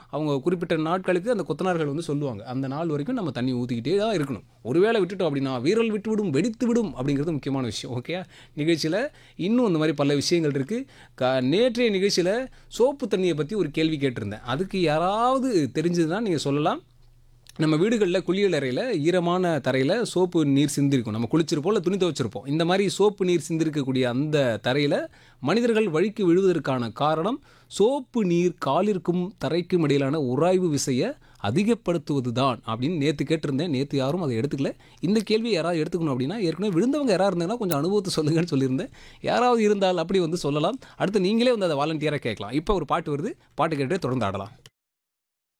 அவங்க குறிப்பிட்ட நாட்களுக்கு அந்த கொத்தனார்கள் வந்து சொல்லுவாங்க அந்த நாள் வரைக்கும் நம்ம தண்ணி ஊற்றிக்கிட்டே தான் இருக்கணும் ஒருவேளை விட்டுட்டோம் அப்படின்னா வீரல் விட்டு விடும் வெடித்து விடும் அப்படிங்கிறது முக்கியமான விஷயம் ஓகே நிகழ்ச்சியில் இன்னும் இந்த மாதிரி பல விஷயங்கள் இருக்குது க நேற்றைய நிகழ்ச்சியில் சோப்பு தண்ணியை பற்றி ஒரு கேள்வி கேட்டிருந்தேன் அதுக்கு யாராவது தெரிஞ்சதுன்னா நீங்கள் சொல்லலாம் நம்ம வீடுகளில் குளியல் அறையில் ஈரமான தரையில் சோப்பு நீர் சிந்திருக்கும் நம்ம குளிச்சிருப்போம் இல்லை துணி துவைச்சிருப்போம் இந்த மாதிரி சோப்பு நீர் சிந்திருக்கக்கூடிய அந்த தரையில் மனிதர்கள் வழிக்கு விழுவதற்கான காரணம் சோப்பு நீர் காலிற்கும் தரைக்கும் இடையிலான உராய்வு விசையை அதிகப்படுத்துவது தான் அப்படின்னு நேற்று கேட்டிருந்தேன் நேற்று யாரும் அதை எடுத்துக்கல இந்த கேள்வியை யாராவது எடுத்துக்கணும் அப்படின்னா ஏற்கனவே விழுந்தவங்க யாராவது இருந்தாங்கன்னா கொஞ்சம் அனுபவத்தை சொல்லுங்கன்னு சொல்லியிருந்தேன் யாராவது இருந்தால் அப்படி வந்து சொல்லலாம் அடுத்து நீங்களே வந்து அதை வாலண்டியராக கேட்கலாம் இப்போ ஒரு பாட்டு வருது பாட்டு கேட்டுட்டு தொடர்ந்து ஆடலாம்